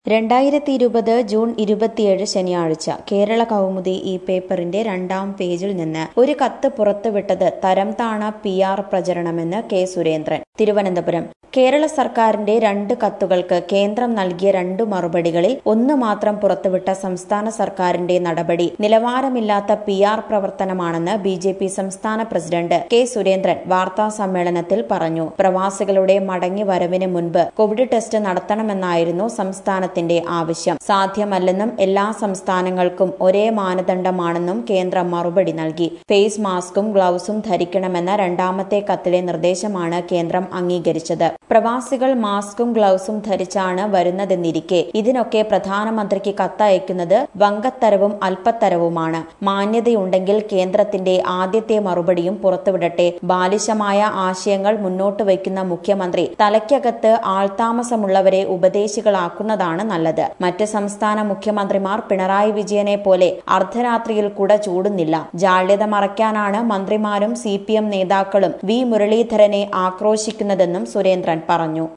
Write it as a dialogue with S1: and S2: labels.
S1: രണ്ടായിരത്തി ഇരുപത് ജൂൺ ഇരുപത്തിയേഴ് ശനിയാഴ്ച കേരള കൗമുദി ഈ പേപ്പറിന്റെ രണ്ടാം പേജിൽ നിന്ന് ഒരു കത്ത് പുറത്തുവിട്ടത് തരംതാണ പി ആർ പ്രചരണമെന്ന് കെ സുരേന്ദ്രൻ തിരുവനന്തപുരം കേരള സർക്കാരിന്റെ രണ്ട് കത്തുകൾക്ക് കേന്ദ്രം നൽകിയ രണ്ടു മറുപടികളിൽ ഒന്ന് മാത്രം പുറത്തുവിട്ട സംസ്ഥാന സർക്കാരിന്റെ നടപടി നിലവാരമില്ലാത്ത പി ആർ പ്രവർത്തനമാണെന്ന് ബി ജെ പി സംസ്ഥാന പ്രസിഡന്റ് കെ സുരേന്ദ്രൻ വാർത്താ സമ്മേളനത്തിൽ പറഞ്ഞു പ്രവാസികളുടെ മടങ്ങി വരവിന് മുൻപ് കോവിഡ് ടെസ്റ്റ് നടത്തണമെന്നായിരുന്നു സംസ്ഥാനത്തിന്റെ ആവശ്യം സാധ്യമല്ലെന്നും എല്ലാ സംസ്ഥാനങ്ങൾക്കും ഒരേ മാനദണ്ഡമാണെന്നും കേന്ദ്രം മറുപടി നൽകി ഫേസ് മാസ്കും ഗ്ലൌസും ധരിക്കണമെന്ന രണ്ടാമത്തെ കത്തിലെ നിർദ്ദേശമാണ് കേന്ദ്രം അംഗീകരിച്ചത് പ്രവാസികൾ മാസ്കും ഗ്ലൌസും ധരിച്ചാണ് വരുന്നതെന്നിരിക്കെ ഇതിനൊക്കെ പ്രധാനമന്ത്രിക്ക് കത്തയക്കുന്നത് വങ്കത്തരവും അല്പത്തരവുമാണ് മാന്യതയുണ്ടെങ്കിൽ കേന്ദ്രത്തിന്റെ ആദ്യത്തെ മറുപടിയും പുറത്തുവിടട്ടെ ബാലിശമായ ആശയങ്ങൾ മുന്നോട്ട് വയ്ക്കുന്ന മുഖ്യമന്ത്രി തലയ്ക്കകത്ത് ആൾതാമസമുള്ളവരെ ഉപദേശികളാക്കുന്നതാണ് നല്ലത് മറ്റ് സംസ്ഥാന മുഖ്യമന്ത്രിമാർ പിണറായി വിജയനെ പോലെ അർദ്ധരാത്രിയിൽ കൂടെ ചൂടുന്നില്ല ജാള്യത മറയ്ക്കാനാണ് മന്ത്രിമാരും സി നേതാക്കളും വി മുരളീധരനെ ആക്രോശിക്കുന്നതെന്നും സുരേന്ദ്രൻ പറഞ്ഞു